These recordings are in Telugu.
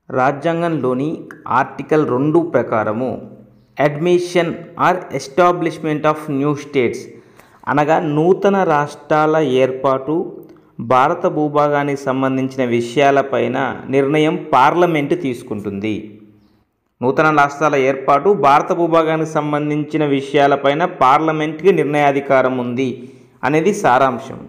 రాజ్యాంగంలోని ఆర్టికల్ రెండు ప్రకారము admission or establishment of new states అనగా నూతన రాష్ట్రాల ఏర్పాటు భారత భూభాగానికి సంబంధించిన విషయాలపైన నిర్ణయం పార్లమెంటు తీసుకుంటుంది నూతన రాష్ట్రాల ఏర్పాటు భారత భూభాగానికి సంబంధించిన విషయాలపైన పార్లమెంట్కి నిర్ణయాధికారం ఉంది అనేది సారాంశం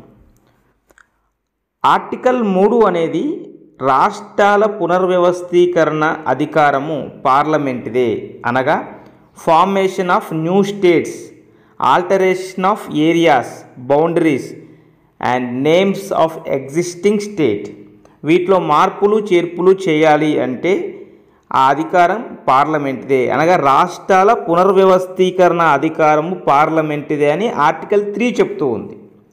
ఆర్టికల్ మూడు అనేది రాష్ట్రాల పునర్వ్యవస్థీకరణ అధికారము పార్లమెంటుదే అనగా formation of new states alteration of areas boundaries and names of existing state వీటిలో మార్పులు చేర్పులు చేయాలి అంటే ఆ అధికారం పార్లమెంటుదే అనగా రాష్ట్రాల పునర్వ్యవస్థీకరణ అధికారము పార్లమెంటుదే అని ఆర్టికల్ త్రీ చెప్తూ ఉంది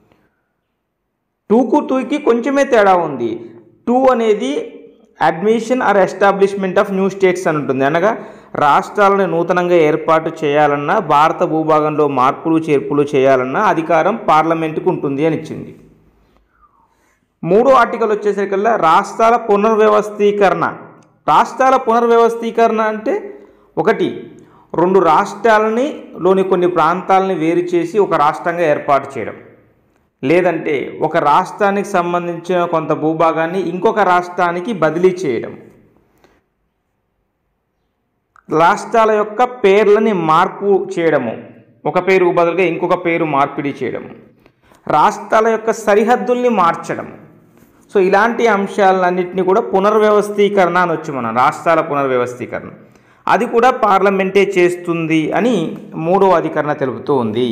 టూకు టూకి కొంచెమే తేడా ఉంది టూ అనేది admission or establishment of new states అని ఉంటుంది అనగా రాష్ట్రాలను నూతనంగా ఏర్పాటు చేయాలన్నా భారత భూభాగంలో మార్పులు చేర్పులు చేయాలన్నా అధికారం పార్లమెంటుకు ఉంటుంది అని ఇచ్చింది మూడో ఆర్టికల్ వచ్చేసరికల్లా రాష్ట్రాల పునర్వ్యవస్థీకరణ రాష్ట్రాల పునర్వ్యవస్థీకరణ అంటే ఒకటి రెండు రాష్ట్రాలని లోని కొన్ని ప్రాంతాలని వేరు చేసి ఒక రాష్ట్రంగా ఏర్పాటు చేయడం లేదంటే ఒక రాష్ట్రానికి సంబంధించిన కొంత భూభాగాన్ని ఇంకొక రాష్ట్రానికి బదిలీ చేయడం రాష్ట్రాల యొక్క పేర్లని మార్పు చేయడము ఒక పేరు బదులుగా ఇంకొక పేరు మార్పిడి చేయడము రాష్ట్రాల యొక్క సరిహద్దుల్ని మార్చడం సో ఇలాంటి అంశాలన్నింటినీ కూడా పునర్వ్యవస్థీకరణ అని వచ్చి మనం రాష్ట్రాల పునర్వ్యవస్థీకరణ అది కూడా పార్లమెంటే చేస్తుంది అని మూడో అధికరణ తెలుపుతూ ఉంది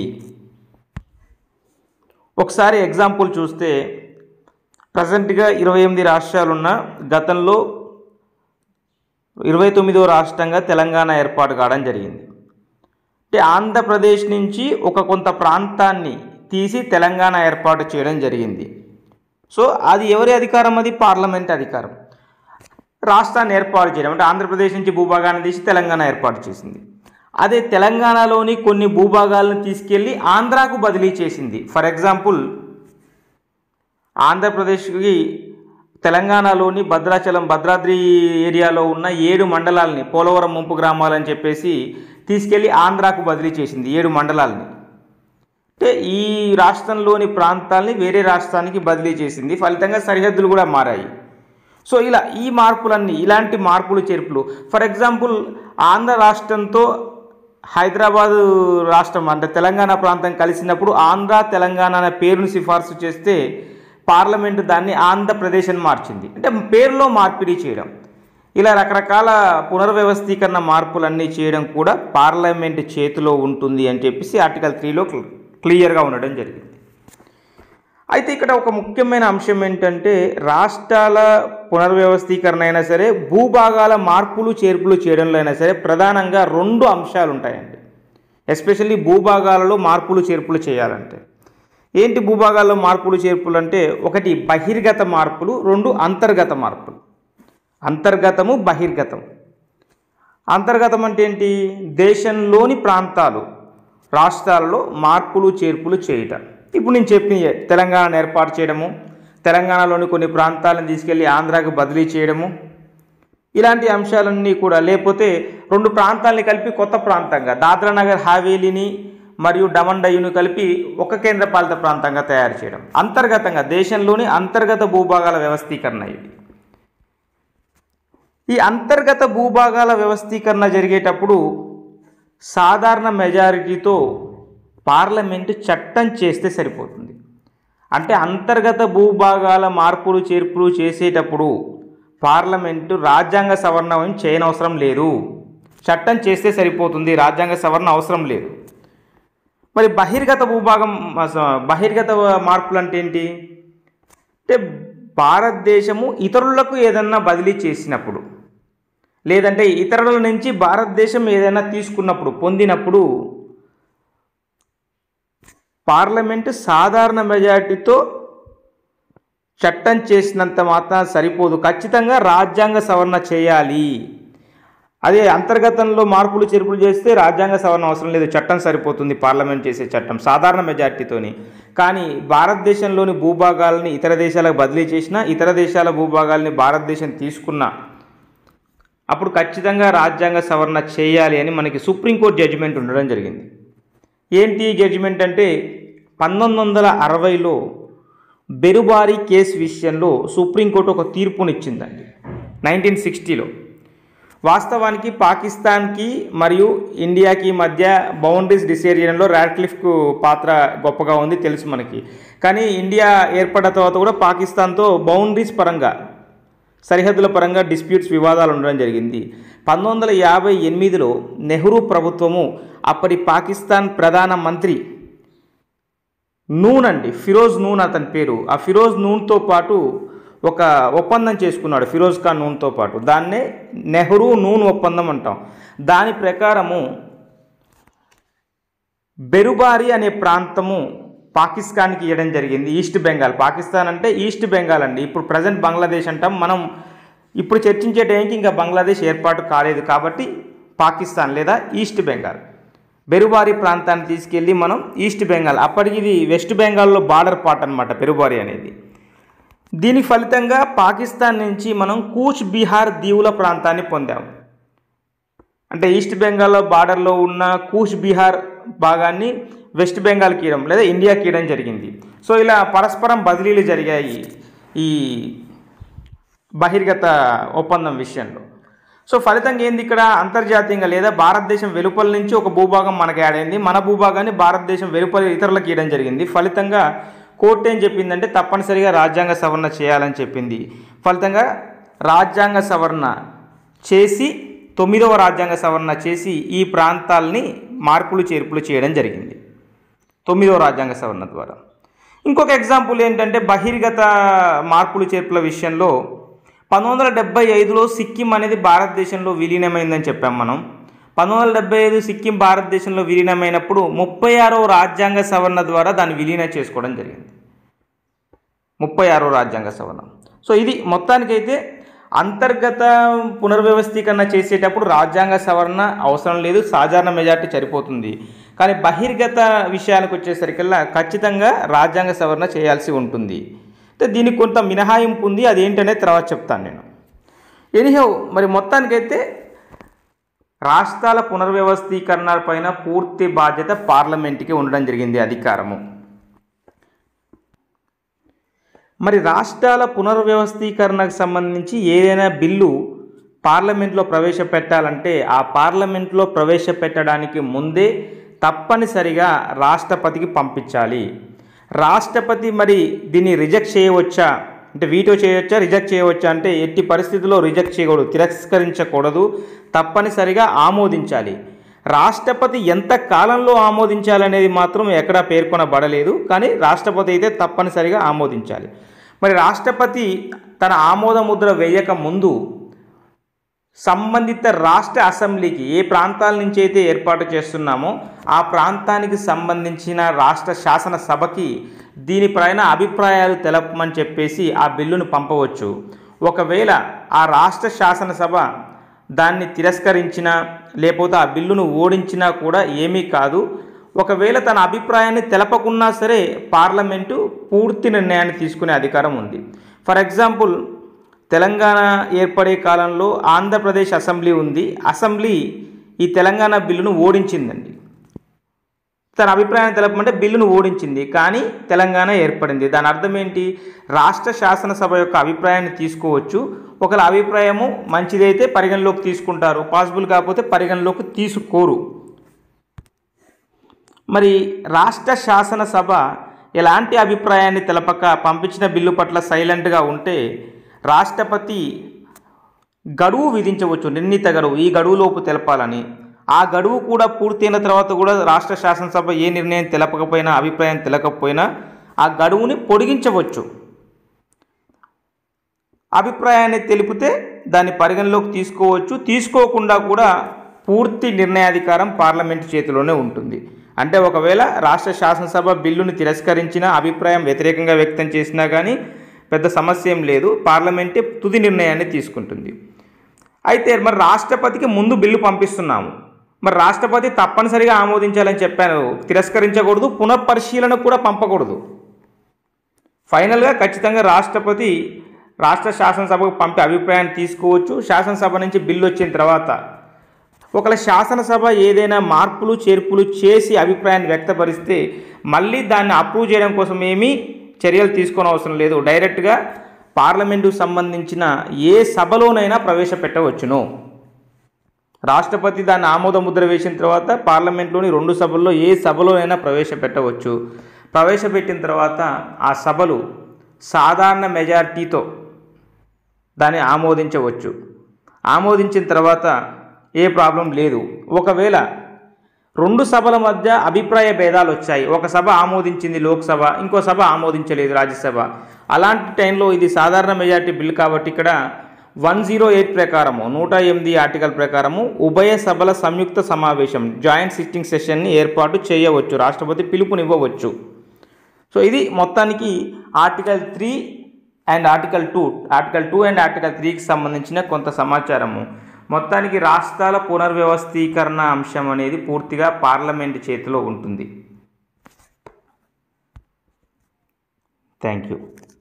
ఒకసారి ఎగ్జాంపుల్ చూస్తే ప్రజెంట్గా ఇరవై ఎనిమిది రాష్ట్రాలున్న గతంలో ఇరవై తొమ్మిదో రాష్ట్రంగా తెలంగాణ ఏర్పాటు కావడం జరిగింది అంటే ఆంధ్రప్రదేశ్ నుంచి ఒక కొంత ప్రాంతాన్ని తీసి తెలంగాణ ఏర్పాటు చేయడం జరిగింది సో అది ఎవరి అధికారం అది పార్లమెంట్ అధికారం రాష్ట్రాన్ని ఏర్పాటు చేయడం అంటే ఆంధ్రప్రదేశ్ నుంచి భూభాగాన్ని తీసి తెలంగాణ ఏర్పాటు చేసింది అదే తెలంగాణలోని కొన్ని భూభాగాలను తీసుకెళ్ళి ఆంధ్రాకు బదిలీ చేసింది ఫర్ ఎగ్జాంపుల్ ఆంధ్రప్రదేశ్కి తెలంగాణలోని భద్రాచలం భద్రాద్రి ఏరియాలో ఉన్న ఏడు మండలాలని పోలవరం ముంపు గ్రామాలని చెప్పేసి తీసుకెళ్ళి ఆంధ్రాకు బదిలీ చేసింది ఏడు మండలాలని అంటే ఈ రాష్ట్రంలోని ప్రాంతాలని వేరే రాష్ట్రానికి బదిలీ చేసింది ఫలితంగా సరిహద్దులు కూడా మారాయి సో ఇలా ఈ మార్పులన్నీ ఇలాంటి మార్పులు చేర్పులు ఫర్ ఎగ్జాంపుల్ ఆంధ్ర రాష్ట్రంతో హైదరాబాదు రాష్ట్రం అంటే తెలంగాణ ప్రాంతం కలిసినప్పుడు ఆంధ్ర తెలంగాణ అనే పేరును సిఫార్సు చేస్తే పార్లమెంటు దాన్ని ఆంధ్రప్రదేశ్ అని మార్చింది అంటే పేరులో మార్పిడి చేయడం ఇలా రకరకాల పునర్వ్యవస్థీకరణ మార్పులన్నీ చేయడం కూడా పార్లమెంట్ చేతిలో ఉంటుంది అని చెప్పేసి ఆర్టికల్ త్రీలో క్లియర్గా ఉండడం జరిగింది అయితే ఇక్కడ ఒక ముఖ్యమైన అంశం ఏంటంటే రాష్ట్రాల పునర్వ్యవస్థీకరణ అయినా సరే భూభాగాల మార్పులు చేర్పులు చేయడంలో అయినా సరే ప్రధానంగా రెండు అంశాలు ఉంటాయండి ఎస్పెషల్లీ భూభాగాలలో మార్పులు చేర్పులు చేయాలంటే ఏంటి భూభాగాల్లో మార్పులు చేర్పులు అంటే ఒకటి బహిర్గత మార్పులు రెండు అంతర్గత మార్పులు అంతర్గతము బహిర్గతం అంతర్గతం అంటే ఏంటి దేశంలోని ప్రాంతాలు రాష్ట్రాలలో మార్పులు చేర్పులు చేయటం ఇప్పుడు నేను చెప్పిన తెలంగాణ ఏర్పాటు చేయడము తెలంగాణలోని కొన్ని ప్రాంతాలను తీసుకెళ్ళి ఆంధ్రాకు బదిలీ చేయడము ఇలాంటి అంశాలన్నీ కూడా లేకపోతే రెండు ప్రాంతాలని కలిపి కొత్త ప్రాంతంగా దాద్రా నగర్ హావేలీని మరియు డమన్ డయ్యును కలిపి ఒక కేంద్రపాలిత ప్రాంతంగా తయారు చేయడం అంతర్గతంగా దేశంలోని అంతర్గత భూభాగాల వ్యవస్థీకరణ ఇది ఈ అంతర్గత భూభాగాల వ్యవస్థీకరణ జరిగేటప్పుడు సాధారణ మెజారిటీతో పార్లమెంటు చట్టం చేస్తే సరిపోతుంది అంటే అంతర్గత భూభాగాల మార్పులు చేర్పులు చేసేటప్పుడు పార్లమెంటు రాజ్యాంగ సవరణ చేయనవసరం లేదు చట్టం చేస్తే సరిపోతుంది రాజ్యాంగ సవరణ అవసరం లేదు మరి బహిర్గత భూభాగం బహిర్గత మార్పులు అంటే ఏంటి అంటే భారతదేశము ఇతరులకు ఏదన్నా బదిలీ చేసినప్పుడు లేదంటే ఇతరుల నుంచి భారతదేశం ఏదైనా తీసుకున్నప్పుడు పొందినప్పుడు పార్లమెంటు సాధారణ మెజార్టీతో చట్టం చేసినంత మాత్రం సరిపోదు ఖచ్చితంగా రాజ్యాంగ సవరణ చేయాలి అదే అంతర్గతంలో మార్పులు చేర్పులు చేస్తే రాజ్యాంగ సవరణ అవసరం లేదు చట్టం సరిపోతుంది పార్లమెంట్ చేసే చట్టం సాధారణ మెజార్టీతోని కానీ భారతదేశంలోని భూభాగాలని ఇతర దేశాలకు బదిలీ చేసిన ఇతర దేశాల భూభాగాల్ని భారతదేశం తీసుకున్న అప్పుడు ఖచ్చితంగా రాజ్యాంగ సవరణ చేయాలి అని మనకి సుప్రీంకోర్టు జడ్జిమెంట్ ఉండడం జరిగింది ఏంటి జడ్జిమెంట్ అంటే పంతొమ్మిది వందల అరవైలో బెరుబారి కేసు విషయంలో సుప్రీంకోర్టు ఒక తీర్పునిచ్చిందండి నైన్టీన్ సిక్స్టీలో వాస్తవానికి పాకిస్తాన్కి మరియు ఇండియాకి మధ్య బౌండరీస్ డిసైడ్ చేయడంలో రాడ్క్లిఫ్కు పాత్ర గొప్పగా ఉంది తెలుసు మనకి కానీ ఇండియా ఏర్పడిన తర్వాత కూడా పాకిస్తాన్తో బౌండరీస్ పరంగా సరిహద్దుల పరంగా డిస్ప్యూట్స్ వివాదాలు ఉండడం జరిగింది పంతొమ్మిది వందల యాభై ఎనిమిదిలో నెహ్రూ ప్రభుత్వము అప్పటి పాకిస్తాన్ ప్రధాన మంత్రి నూన్ అండి ఫిరోజ్ నూన్ అతని పేరు ఆ ఫిరోజ్ నూన్తో పాటు ఒక ఒప్పందం చేసుకున్నాడు ఫిరోజ్ ఖాన్ నూన్తో పాటు దాన్నే నెహ్రూ నూన్ ఒప్పందం అంటాం దాని ప్రకారము బెరుబారి అనే ప్రాంతము పాకిస్తాన్కి ఇవ్వడం జరిగింది ఈస్ట్ బెంగాల్ పాకిస్తాన్ అంటే ఈస్ట్ బెంగాల్ అండి ఇప్పుడు ప్రజెంట్ బంగ్లాదేశ్ అంటాం మనం ఇప్పుడు చర్చించే టైంకి ఇంకా బంగ్లాదేశ్ ఏర్పాటు కాలేదు కాబట్టి పాకిస్తాన్ లేదా ఈస్ట్ బెంగాల్ బెరుబారి ప్రాంతాన్ని తీసుకెళ్ళి మనం ఈస్ట్ బెంగాల్ అప్పటికి ఇది వెస్ట్ బెంగాల్లో బార్డర్ పార్ట్ అనమాట బెరుబారి అనేది దీని ఫలితంగా పాకిస్తాన్ నుంచి మనం కూచ్ బీహార్ దీవుల ప్రాంతాన్ని పొందాం అంటే ఈస్ట్ బెంగాల్లో బార్డర్లో ఉన్న కూచ్ బీహార్ భాగాన్ని వెస్ట్ బెంగాల్కి ఇవ్వడం లేదా ఇండియాకి ఇవ్వడం జరిగింది సో ఇలా పరస్పరం బదిలీలు జరిగాయి ఈ బహిర్గత ఒప్పందం విషయంలో సో ఫలితంగా ఏంది ఇక్కడ అంతర్జాతీయంగా లేదా భారతదేశం వెలుపల నుంచి ఒక భూభాగం మనకి యాడ్ అయింది మన భూభాగాన్ని భారతదేశం వెలుపల ఇతరులకు ఇవ్వడం జరిగింది ఫలితంగా కోర్టు ఏం చెప్పిందంటే తప్పనిసరిగా రాజ్యాంగ సవరణ చేయాలని చెప్పింది ఫలితంగా రాజ్యాంగ సవరణ చేసి తొమ్మిదవ రాజ్యాంగ సవరణ చేసి ఈ ప్రాంతాల్ని మార్పులు చేర్పులు చేయడం జరిగింది తొమ్మిదవ రాజ్యాంగ సవరణ ద్వారా ఇంకొక ఎగ్జాంపుల్ ఏంటంటే బహిర్గత మార్పులు చేర్పుల విషయంలో పంతొమ్మిది వందల డెబ్బై ఐదులో సిక్కిం అనేది భారతదేశంలో విలీనమైందని చెప్పాం మనం పంతొమ్మిది వందల డెబ్బై ఐదు సిక్కిం భారతదేశంలో విలీనమైనప్పుడు ముప్పై ఆరవ రాజ్యాంగ సవరణ ద్వారా దాన్ని విలీనం చేసుకోవడం జరిగింది ముప్పై ఆరో రాజ్యాంగ సవరణ సో ఇది మొత్తానికైతే అంతర్గత పునర్వ్యవస్థీకరణ చేసేటప్పుడు రాజ్యాంగ సవరణ అవసరం లేదు సాధారణ మెజార్టీ సరిపోతుంది కానీ బహిర్గత విషయానికి వచ్చేసరికల్లా ఖచ్చితంగా రాజ్యాంగ సవరణ చేయాల్సి ఉంటుంది అయితే దీనికి కొంత మినహాయింపు ఉంది అదేంటనేది తర్వాత చెప్తాను నేను ఎనీహౌ మరి మొత్తానికైతే రాష్ట్రాల పునర్వ్యవస్థీకరణ పైన పూర్తి బాధ్యత పార్లమెంట్కి ఉండడం జరిగింది అధికారము మరి రాష్ట్రాల పునర్వ్యవస్థీకరణకు సంబంధించి ఏదైనా బిల్లు పార్లమెంట్లో ప్రవేశపెట్టాలంటే ఆ పార్లమెంట్లో ప్రవేశపెట్టడానికి ముందే తప్పనిసరిగా రాష్ట్రపతికి పంపించాలి రాష్ట్రపతి మరి దీన్ని రిజెక్ట్ చేయవచ్చా అంటే వీటో చేయవచ్చా రిజెక్ట్ చేయవచ్చా అంటే ఎట్టి పరిస్థితుల్లో రిజెక్ట్ చేయకూడదు తిరస్కరించకూడదు తప్పనిసరిగా ఆమోదించాలి రాష్ట్రపతి ఎంత కాలంలో ఆమోదించాలనేది మాత్రం ఎక్కడా పేర్కొనబడలేదు కానీ రాష్ట్రపతి అయితే తప్పనిసరిగా ఆమోదించాలి మరి రాష్ట్రపతి తన ఆమోద ముద్ర వేయక ముందు సంబంధిత రాష్ట్ర అసెంబ్లీకి ఏ ప్రాంతాల నుంచి అయితే ఏర్పాటు చేస్తున్నామో ఆ ప్రాంతానికి సంబంధించిన రాష్ట్ర శాసనసభకి దీనిపైన అభిప్రాయాలు తెలపమని చెప్పేసి ఆ బిల్లును పంపవచ్చు ఒకవేళ ఆ రాష్ట్ర శాసనసభ దాన్ని తిరస్కరించినా లేకపోతే ఆ బిల్లును ఓడించినా కూడా ఏమీ కాదు ఒకవేళ తన అభిప్రాయాన్ని తెలపకున్నా సరే పార్లమెంటు పూర్తి నిర్ణయాన్ని తీసుకునే అధికారం ఉంది ఫర్ ఎగ్జాంపుల్ తెలంగాణ ఏర్పడే కాలంలో ఆంధ్రప్రదేశ్ అసెంబ్లీ ఉంది అసెంబ్లీ ఈ తెలంగాణ బిల్లును ఓడించిందండి తన అభిప్రాయాన్ని తెలపమంటే బిల్లును ఓడించింది కానీ తెలంగాణ ఏర్పడింది దాని అర్థం ఏంటి రాష్ట్ర శాసనసభ యొక్క అభిప్రాయాన్ని తీసుకోవచ్చు ఒకవేళ అభిప్రాయము మంచిదైతే పరిగణలోకి తీసుకుంటారు పాసిబుల్ కాకపోతే పరిగణలోకి తీసుకోరు మరి రాష్ట్ర శాసనసభ ఎలాంటి అభిప్రాయాన్ని తెలపక పంపించిన బిల్లు పట్ల సైలెంట్గా ఉంటే రాష్ట్రపతి గడువు విధించవచ్చు నిర్ణీత గడువు ఈ గడువులోపు తెలపాలని ఆ గడువు కూడా పూర్తయిన తర్వాత కూడా రాష్ట్ర శాసనసభ ఏ నిర్ణయం తెలపకపోయినా అభిప్రాయం తెలకపోయినా ఆ గడువుని పొడిగించవచ్చు అభిప్రాయాన్ని తెలిపితే దాన్ని పరిగణలోకి తీసుకోవచ్చు తీసుకోకుండా కూడా పూర్తి నిర్ణయాధికారం పార్లమెంటు చేతిలోనే ఉంటుంది అంటే ఒకవేళ రాష్ట్ర శాసనసభ బిల్లును తిరస్కరించిన అభిప్రాయం వ్యతిరేకంగా వ్యక్తం చేసినా కానీ పెద్ద సమస్య ఏం లేదు పార్లమెంటే తుది నిర్ణయాన్ని తీసుకుంటుంది అయితే మరి రాష్ట్రపతికి ముందు బిల్లు పంపిస్తున్నాము మరి రాష్ట్రపతి తప్పనిసరిగా ఆమోదించాలని చెప్పాను తిరస్కరించకూడదు పునఃపరిశీలన కూడా పంపకూడదు ఫైనల్గా ఖచ్చితంగా రాష్ట్రపతి రాష్ట్ర శాసనసభకు పంపి అభిప్రాయాన్ని తీసుకోవచ్చు శాసనసభ నుంచి బిల్లు వచ్చిన తర్వాత ఒకవేళ శాసనసభ ఏదైనా మార్పులు చేర్పులు చేసి అభిప్రాయాన్ని వ్యక్తపరిస్తే మళ్ళీ దాన్ని అప్రూవ్ చేయడం కోసం ఏమీ చర్యలు తీసుకోని అవసరం లేదు డైరెక్ట్గా పార్లమెంటుకు సంబంధించిన ఏ సభలోనైనా ప్రవేశపెట్టవచ్చును రాష్ట్రపతి దాన్ని ఆమోద ముద్ర వేసిన తర్వాత పార్లమెంట్లోని రెండు సభల్లో ఏ సభలోనైనా ప్రవేశపెట్టవచ్చు ప్రవేశపెట్టిన తర్వాత ఆ సభలు సాధారణ మెజారిటీతో దాన్ని ఆమోదించవచ్చు ఆమోదించిన తర్వాత ఏ ప్రాబ్లం లేదు ఒకవేళ రెండు సభల మధ్య అభిప్రాయ భేదాలు వచ్చాయి ఒక సభ ఆమోదించింది లోక్సభ ఇంకో సభ ఆమోదించలేదు రాజ్యసభ అలాంటి టైంలో ఇది సాధారణ మెజారిటీ బిల్ కాబట్టి ఇక్కడ వన్ జీరో ఎయిట్ ప్రకారము నూట ఎనిమిది ఆర్టికల్ ప్రకారము ఉభయ సభల సంయుక్త సమావేశం జాయింట్ సిట్టింగ్ సెషన్ని ఏర్పాటు చేయవచ్చు రాష్ట్రపతి పిలుపునివ్వవచ్చు సో ఇది మొత్తానికి article three and article two article two and article త్రీకి సంబంధించిన కొంత సమాచారము మొత్తానికి రాష్ట్రాల పునర్వ్యవస్థీకరణ అంశం అనేది పూర్తిగా పార్లమెంట్ చేతిలో ఉంటుంది థ్యాంక్ యూ